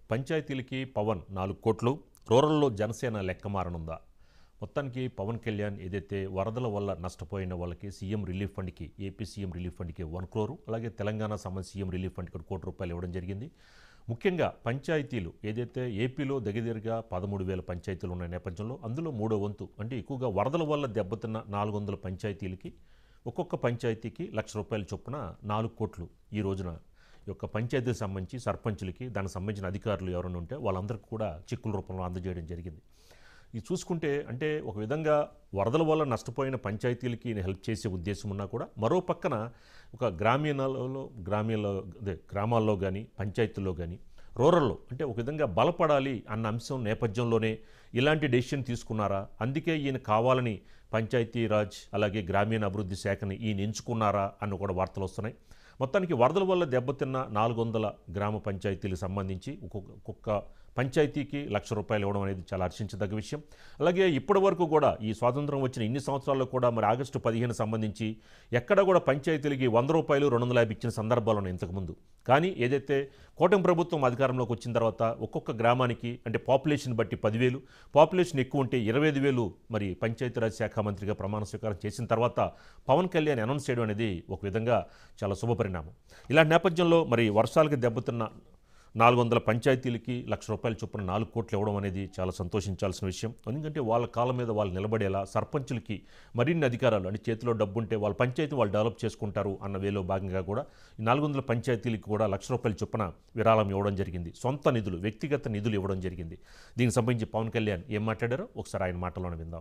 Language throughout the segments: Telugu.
పంచాయతీలకి పవన్ నాలుగు కోట్లు రూరల్లో జనసేన లెక్క మారనుందా మొత్తానికి పవన్ కళ్యాణ్ ఏదైతే వరదల వల్ల నష్టపోయిన వాళ్ళకి సీఎం రిలీఫ్ ఫండ్కి ఏపీ సీఎం రిలీఫ్ ఫండ్కి వన్ క్రోరు అలాగే తెలంగాణ సంబంధించి సీఎం రిలీఫ్ ఫండ్కి ఒక కోటి రూపాయలు ఇవ్వడం జరిగింది ముఖ్యంగా పంచాయతీలు ఏదైతే ఏపీలో దగ్గరగా పదమూడు వేల పంచాయతీలు ఉన్న నేపథ్యంలో అందులో మూడో వంతు అంటే ఎక్కువగా వరదల వల్ల దెబ్బతిన్న నాలుగు వందల పంచాయతీలకి ఒక్కొక్క పంచాయతీకి లక్ష రూపాయల చొప్పున నాలుగు కోట్లు ఈ రోజున ఈ యొక్క పంచాయతీకి సంబంధించి సర్పంచులకి దానికి సంబంధించిన అధికారులు ఎవరైనా ఉంటే వాళ్ళందరికీ కూడా చెక్కుల రూపంలో అందజేయడం జరిగింది ఇది చూసుకుంటే అంటే ఒక విధంగా వరదల వల్ల నష్టపోయిన పంచాయతీలకి హెల్ప్ చేసే ఉద్దేశం ఉన్నా కూడా మరో పక్కన ఒక గ్రామీణాలలో గ్రామీణ అదే గ్రామాల్లో కానీ పంచాయతీల్లో కానీ రూరల్లో అంటే ఒక విధంగా బలపడాలి అన్న అంశం నేపథ్యంలోనే ఇలాంటి డెసిషన్ తీసుకున్నారా అందుకే ఈయన కావాలని పంచాయతీరాజ్ అలాగే గ్రామీణ అభివృద్ధి శాఖని ఈయన ఎంచుకున్నారా అన్న కూడా వార్తలు వస్తున్నాయి మొత్తానికి వరదల వల్ల దెబ్బతిన్న నాలుగు వందల గ్రామ పంచాయతీలకు సంబంధించి ఒక్కొక్క ఒక్కొక్క పంచాయతీకి లక్ష రూపాయలు ఇవ్వడం అనేది చాలా హర్షించదగ్గ విషయం అలాగే ఇప్పటి వరకు కూడా ఈ స్వాతంత్రం వచ్చిన ఇన్ని సంవత్సరాల్లో కూడా మరి ఆగస్టు పదిహేను సంబంధించి ఎక్కడ కూడా పంచాయతీలకి వంద రూపాయలు రెండు వందల యాభై ఇచ్చిన సందర్భాలు ఉన్నాయి ఇంతకుముందు కానీ ఏదైతే కూటమి ప్రభుత్వం అధికారంలోకి వచ్చిన తర్వాత ఒక్కొక్క గ్రామానికి అంటే పాపులేషన్ బట్టి పదివేలు పాపులేషన్ ఎక్కువ ఉంటే ఇరవై ఐదు వేలు మరి పంచాయతీరాజ్ శాఖ మంత్రిగా ప్రమాణ స్వీకారం చేసిన తర్వాత పవన్ కళ్యాణ్ అనౌన్స్ చేయడం అనేది ఒక విధంగా చాలా శుభపరిణామం ఇలాంటి నేపథ్యంలో మరి వర్షాలకి దెబ్బతిన్న నాలుగు వందల పంచాయతీలకి లక్ష రూపాయల చొప్పున నాలుగు కోట్లు ఇవ్వడం అనేది చాలా సంతోషించాల్సిన విషయం ఎందుకంటే వాళ్ళ కాలం మీద వాళ్ళు నిలబడేలా సర్పంచులకి మరిన్ని అధికారాలు అంటే చేతిలో డబ్బు ఉంటే వాళ్ళ పంచాయతీ వాళ్ళు డెవలప్ చేసుకుంటారు అన్న వేలో భాగంగా కూడా ఈ నాలుగు వందల పంచాయతీలకి కూడా లక్ష రూపాయల చొప్పున విరాళం ఇవ్వడం జరిగింది సొంత నిధులు వ్యక్తిగత నిధులు ఇవ్వడం జరిగింది దీనికి సంబంధించి పవన్ కళ్యాణ్ ఏం మాట్లాడారో ఒకసారి ఆయన మాటలోనే విందాం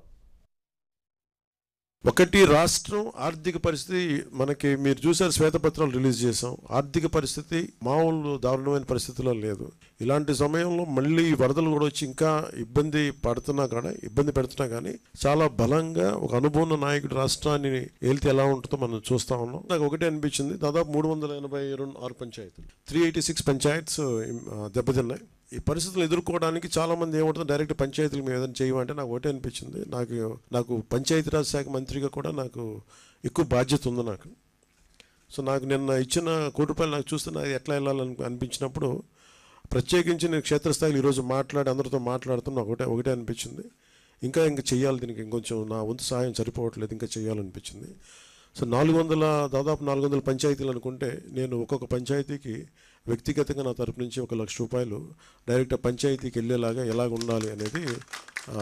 ఒకటి రాష్ట్రం ఆర్థిక పరిస్థితి మనకి మీరు చూసారు శ్వేతపత్రాలు రిలీజ్ చేసాం ఆర్థిక పరిస్థితి మామూలు దారుణమైన పరిస్థితిలో లేదు ఇలాంటి సమయంలో మళ్ళీ ఈ వరదలు కూడా వచ్చి ఇంకా ఇబ్బంది పడుతున్నా కానీ ఇబ్బంది పెడుతున్నా కానీ చాలా బలంగా ఒక అనుభవం ఉన్న నాయకుడు రాష్ట్రాన్ని ఏలితే ఎలా ఉంటుందో మనం చూస్తా ఉన్నాం నాకు ఒకటే అనిపించింది దాదాపు మూడు వందల ఎనభై రెండు ఆరు పంచాయతీలు త్రీ ఎయిటీ సిక్స్ పంచాయత్స్ దెబ్బతిన్నాయి ఈ పరిస్థితులు ఎదుర్కోవడానికి చాలా మంది ఏమంటుంది డైరెక్ట్ పంచాయతీల మీద ఏదైనా చేయమంటే నాకు ఒకటే అనిపించింది నాకు నాకు పంచాయతీరాజ్ శాఖ మంత్రిగా కూడా నాకు ఎక్కువ బాధ్యత ఉంది నాకు సో నాకు నిన్న ఇచ్చిన కోటి రూపాయలు నాకు చూస్తే నాకు ఎట్లా వెళ్ళాలని అనిపించినప్పుడు ప్రత్యేకించి నేను క్షేత్రస్థాయిలో ఈరోజు మాట్లాడి అందరితో మాట్లాడుతున్నా ఒకటే ఒకటే అనిపించింది ఇంకా ఇంకా చెయ్యాలి దీనికి ఇంకొంచెం నా వంతు సహాయం సరిపోవట్లేదు ఇంకా చేయాలనిపించింది సో నాలుగు వందల దాదాపు నాలుగు వందల పంచాయతీలు అనుకుంటే నేను ఒక్కొక్క పంచాయతీకి వ్యక్తిగతంగా నా తరపు నుంచి ఒక లక్ష రూపాయలు డైరెక్ట్ ఆ పంచాయతీకి వెళ్ళేలాగా ఎలాగ ఉండాలి అనేది ఆ,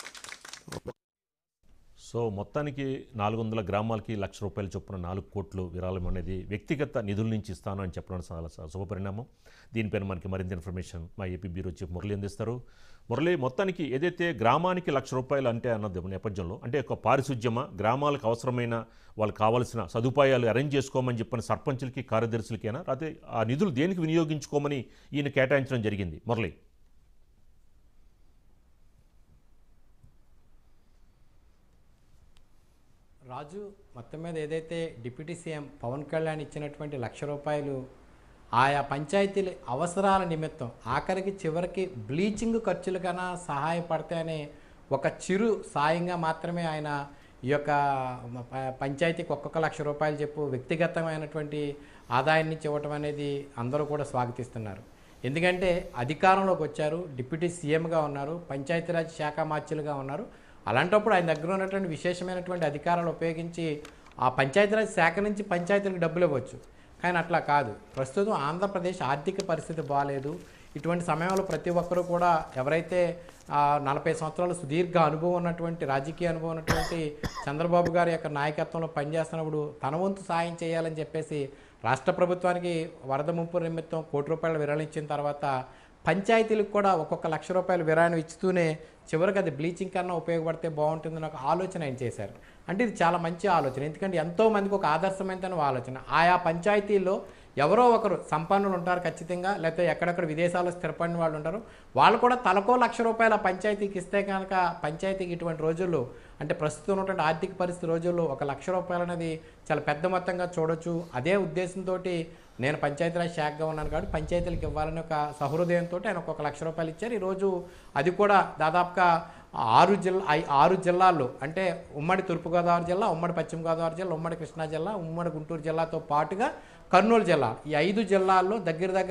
సో మొత్తానికి నాలుగు వందల గ్రామాలకి లక్ష రూపాయల చొప్పున నాలుగు కోట్లు విరాళం అనేది వ్యక్తిగత నిధుల నుంచి ఇస్తాను అని చెప్పడం చాలా శ- శుభపరిణామం దీనిపైన మనకి మరింత ఇన్ఫర్మేషన్ మా ఏపీ బ్యూరో చీఫ్ మురళి అందిస్తారు మురళి మొత్తానికి ఏదైతే గ్రామానికి లక్ష రూపాయలు అంటే అన్నది నేపథ్యంలో అంటే ఒక పారిశుద్ధ్యమ గ్రామాలకు అవసరమైన వాళ్ళకి కావాల్సిన సదుపాయాలు అరేంజ్ చేసుకోమని చెప్పిన సర్పంచులకి కార్యదర్శులకేనా లేకపోతే ఆ నిధులు దేనికి వినియోగించుకోమని ఈయన కేటాయించడం జరిగింది మురళి రాజు మొత్తం మీద ఏదైతే డిప్యూటీ సీఎం పవన్ కళ్యాణ్ ఇచ్చినటువంటి లక్ష రూపాయలు ఆయా పంచాయతీల అవసరాల నిమిత్తం ఆఖరికి చివరికి బ్లీచింగ్ ఖర్చులు కన్నా సహాయపడతాయనే ఒక చిరు సాయంగా మాత్రమే ఆయన ఈ యొక్క ప- పంచాయతీకి ఒక్కొక్క లక్ష రూపాయలు చెప్పు వ్యక్తిగతమైనటువంటి ఆదాయాన్ని నుంచి ఇవ్వటం అనేది అందరూ కూడా స్వాగతిస్తున్నారు ఎందుకంటే అధికారంలోకి వచ్చారు డిప్యూటీ సీఎంగా ఉన్నారు పంచాయతీరాజ్ శాఖ మార్చులుగా ఉన్నారు అలాంటప్పుడు ఆయన దగ్గర ఉన్నటువంటి విశేషమైనటువంటి అధికారాలు ఉపయోగించి ఆ పంచాయతీరాజ్ శాఖ నుంచి పంచాయతీలకు డబ్బులు ఇవ్వచ్చు కానీ అట్లా కాదు ప్రస్తుతం ఆంధ్రప్రదేశ్ ఆర్థిక పరిస్థితి బాగాలేదు ఇటువంటి సమయంలో ప్రతి ఒక్కరూ కూడా ఎవరైతే ఆ, నలభై సంవత్సరాలు సుదీర్ఘ అనుభవం ఉన్నటువంటి రాజకీయ అనుభవం ఉన్నటువంటి చంద్రబాబు గారి యొక్క నాయకత్వంలో పనిచేస్తున్నప్పుడు తన వంతు సాయం చేయాలని చెప్పేసి రాష్ట్ర ప్రభుత్వానికి వరద ముంపు నిమిత్తం కోటి రూపాయలు విరాళించిన తర్వాత పంచాయతీలకు కూడా ఒక్కొక్క లక్ష రూపాయలు విరాళం ఇస్తూనే చివరికి అది బ్లీచింగ్ కన్నా ఉపయోగపడితే బాగుంటుందని ఒక ఆలోచన ఆయన చేశారు అంటే ఇది చాలా మంచి ఆలోచన ఎందుకంటే ఎంతో మందికి ఒక ఆదర్శమైన ఆలోచన ఆయా పంచాయతీల్లో ఎవరో ఒకరు సంపన్నులు ఉంటారు ఖచ్చితంగా లేకపోతే ఎక్కడెక్కడ విదేశాల్లో స్థిరపడిన వాళ్ళు ఉంటారు వాళ్ళు కూడా తలకో లక్ష రూపాయల పంచాయతీకి ఇస్తే కనుక పంచాయతీకి ఇటువంటి రోజుల్లో అంటే ప్రస్తుతం ఉన్నటువంటి ఆర్థిక పరిస్థితి రోజుల్లో ఒక లక్ష రూపాయలు అనేది చాలా పెద్ద మొత్తంగా చూడొచ్చు అదే ఉద్దేశంతో నేను పంచాయతీరాజ్ శాఖగా ఉన్నాను కాబట్టి పంచాయతీలకు ఇవ్వాలని ఒక సహృదయంతో ఆయన ఒక లక్ష రూపాయలు ఇచ్చారు ఈరోజు అది కూడా దాదాపుగా ఆరు జిల్లా ఐ- ఆరు జిల్లాల్లో అంటే ఉమ్మడి తూర్పుగోదావరి జిల్లా ఉమ్మడి పశ్చిమ గోదావరి జిల్లా ఉమ్మడి కృష్ణా జిల్లా ఉమ్మడి గుంటూరు జిల్లాతో పాటుగా కర్నూలు జిల్లా ఈ ఐదు జిల్లాల్లో దగ్గర దగ్గర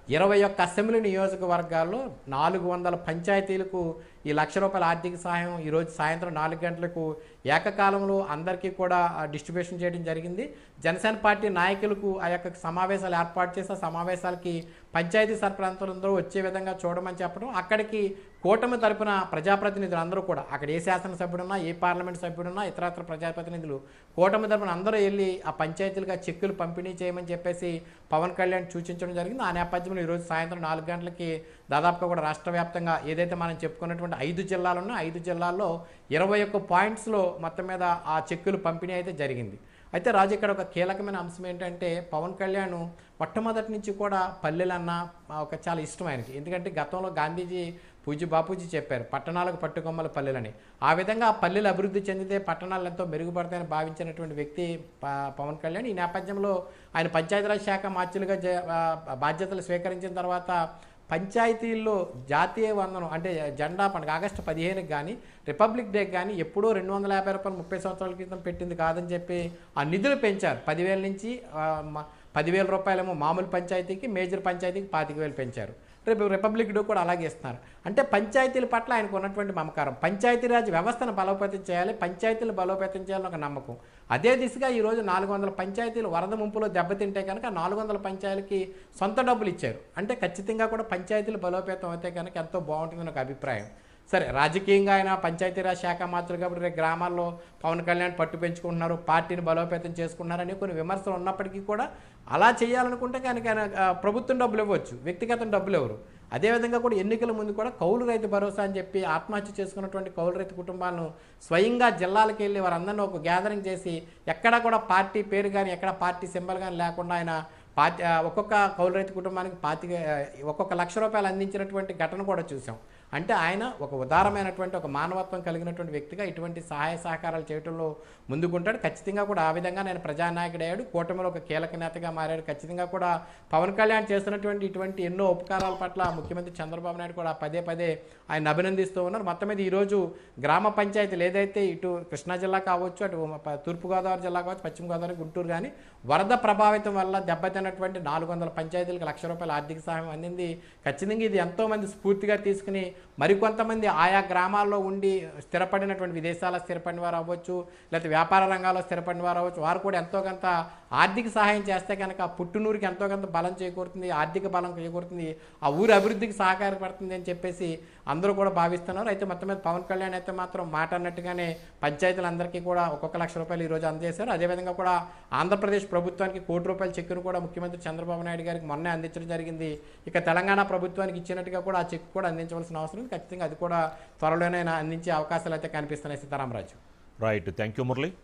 ఇరవై ఒక్క అసెంబ్లీ నియోజకవర్గాల్లో నాలుగు వందల పంచాయతీలకు ఈ లక్ష రూపాయల ఆర్థిక సహాయం ఈరోజు సాయంత్రం నాలుగు గంటలకు ఏకకాలంలో అందరికీ కూడా డిస్ట్రిబ్యూషన్ చేయడం జరిగింది జనసేన పార్టీ నాయకులకు ఆ యొక్క సమావేశాలు ఏర్పాటు చేసి ఆ సమావేశాలకి పంచాయతీ సర్పంచులందరూ వచ్చే విధంగా చూడమని చెప్పడం అక్కడికి కూటమి తరపున ప్రజాప్రతినిధులు అందరూ కూడా అక్కడ ఏ శాసనసభ్యుడున్నా ఏ పార్లమెంట్ సభ్యుడున్నా ఇతరత్ర ప్రజాప్రతినిధులు కూటమి తరపున అందరూ వెళ్ళి ఆ పంచాయతీలుగా చెక్కులు పంపిణీ చేయమని చెప్పేసి పవన్ కళ్యాణ్ సూచించడం జరిగింది ఆ నేపథ్యంలో ఈరోజు సాయంత్రం నాలుగు గంటలకి దాదాపుగా కూడా రాష్ట్ర వ్యాప్తంగా ఏదైతే మనం చెప్పుకున్నటువంటి ఐదు జిల్లాలు ఉన్నాయో ఐదు జిల్లాల్లో ఇరవై ఒక్క పాయింట్స్లో మొత్తం మీద ఆ చెక్కులు పంపిణీ అయితే జరిగింది అయితే రాజు ఇక్కడ ఒక కీలకమైన అంశం ఏంటంటే పవన్ కళ్యాణ్ మొట్టమొదటి నుంచి కూడా పల్లెలన్న ఒక చాలా ఇష్టం ఆయనకి ఎందుకంటే గతంలో గాంధీజీ పూజ్య బాపూజీ చెప్పారు పట్టణాలకు పట్టుకొమ్మల పల్లెలని ఆ విధంగా ఆ పల్లెలు అభివృద్ధి చెందితే పట్టణాలు ఎంతో మెరుగుపడతాయని భావించినటువంటి వ్యక్తి ప- పవన్ కళ్యాణ్ ఈ నేపథ్యంలో ఆయన పంచాయతీరాజ్ శాఖ మార్చులుగా జ- ఆ, బాధ్యతలు స్వీకరించిన తర్వాత పంచాయతీల్లో జాతీయ వందనం అంటే జెండా పండుగ ఆగస్టు పదిహేనుకి కానీ రిపబ్లిక్ డేకి కానీ ఎప్పుడో రెండు వందల యాభై రూపాయలు ముప్పై సంవత్సరాల క్రితం పెట్టింది కాదని చెప్పి ఆ నిధులు పెంచారు పదివేల నుంచి ఆ, మ- పదివేల రూపాయలేమో మామూలు పంచాయతీకి మేజర్ పంచాయతీకి పాతిక వేలు పెంచారు రేపు రిపబ్లిక్ డే కూడా అలాగే ఇస్తున్నారు అంటే పంచాయతీల పట్ల ఆయనకు ఉన్నటువంటి మమకారం పంచాయతీరాజ్ వ్యవస్థను బలోపేతం చేయాలి పంచాయతీలు బలోపేతం చేయాలని ఒక నమ్మకం అదే దిశగా ఈరోజు నాలుగు వందల పంచాయతీలు వరద ముంపులో దెబ్బతింటే కనుక నాలుగు వందల పంచాయతీలకి సొంత డబ్బులు ఇచ్చారు అంటే ఖచ్చితంగా కూడా పంచాయతీలు బలోపేతం అయితే కనుక ఎంతో బాగుంటుందని ఒక అభిప్రాయం సరే రాజకీయంగా ఆయన పంచాయతీరాజ్ శాఖ మాత్రులు కాబట్టి రేపు గ్రామాల్లో పవన్ కళ్యాణ్ పట్టు పెంచుకుంటున్నారు పార్టీని బలోపేతం చేసుకుంటున్నారని కొన్ని విమర్శలు ఉన్నప్పటికీ కూడా అలా చేయాలనుకుంటే కనుక ఆయన ఆ, ప్రభుత్వం డబ్బులు ఇవ్వచ్చు వ్యక్తిగతం డబ్బులు ఎవరు అదేవిధంగా కూడా ఎన్నికల ముందు కూడా కౌలు రైతు భరోసా అని చెప్పి ఆత్మహత్య చేసుకున్నటువంటి కౌలు రైతు కుటుంబాలను స్వయంగా జిల్లాలకు వెళ్ళి వారందరినీ ఒక గ్యాదరింగ్ చేసి ఎక్కడా కూడా పార్టీ పేరు కానీ ఎక్కడ పార్టీ సింబల్ కానీ లేకుండా ఆయన పార్టీ ఆ, ఒక్కొక్క కౌలు రైతు కుటుంబానికి పాతిక ఆ, ఒక్కొక్క లక్ష రూపాయలు అందించినటువంటి ఘటన కూడా చూసాం అంటే ఆయన ఒక ఉదారమైనటువంటి ఒక మానవత్వం కలిగినటువంటి వ్యక్తిగా ఇటువంటి సహాయ సహకారాలు చేయడంలో ముందుకుంటాడు ఖచ్చితంగా కూడా ఆ విధంగా నేను ప్రజానాయకుడు అయ్యాడు కూటమిలో ఒక కీలక నేతగా మారాడు ఖచ్చితంగా కూడా పవన్ కళ్యాణ్ చేస్తున్నటువంటి ఇటువంటి ఎన్నో ఉపకారాల పట్ల ముఖ్యమంత్రి చంద్రబాబు నాయుడు కూడా పదే పదే ఆయన అభినందిస్తూ ఉన్నారు మొత్తం మీద ఈరోజు గ్రామ పంచాయతీలు ఏదైతే ఇటు కృష్ణా జిల్లా కావచ్చు అటు ప- తూర్పుగోదావరి జిల్లా కావచ్చు పశ్చిమ గోదావరి గుంటూరు కానీ వరద ప్రభావితం వల్ల దెబ్బతిన్నటువంటి నాలుగు వందల పంచాయతీలకు లక్ష రూపాయల ఆర్థిక సహాయం అందింది ఖచ్చితంగా ఇది ఎంతో మంది స్ఫూర్తిగా తీసుకుని మరికొంతమంది ఆయా గ్రామాల్లో ఉండి స్థిరపడినటువంటి విదేశాల స్థిరపడిన వారు అవ్వచ్చు లేకపోతే వ్యాపార రంగాల్లో స్థిరపడిన వారు అవ్వచ్చు వారు కూడా ఎంతో కొంత ఆర్థిక సహాయం చేస్తే కనుక పుట్టునూరికి ఎంతో కొంత బలం చేకూరుతుంది ఆర్థిక బలం చేకూరుతుంది ఆ ఊరి అభివృద్ధికి సహకారపడుతుంది అని చెప్పేసి అందరూ కూడా భావిస్తున్నారు అయితే మొత్తం మీద పవన్ కళ్యాణ్ అయితే మాత్రం మాట అన్నట్టుగానే పంచాయతీలందరికీ కూడా ఒక్కొక్క లక్ష రూపాయలు ఈరోజు అందజేశారు అదేవిధంగా కూడా ఆంధ్రప్రదేశ్ ప్రభుత్వానికి కోటి రూపాయల చెక్కును కూడా ముఖ్యమంత్రి చంద్రబాబు నాయుడు గారికి మొన్నే అందించడం జరిగింది ఇక తెలంగాణ ప్రభుత్వానికి ఇచ్చినట్టుగా కూడా ఆ చెక్ కూడా అందించవలసిన అవసరం ఉంది ఖచ్చితంగా అది కూడా త్వరలోనే అందించే అవకాశాలు అయితే కనిపిస్తున్నాయి Sitaramaraju right thank you Murali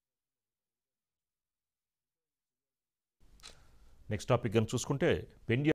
next topic కానీ చూసుకుంటే పెండి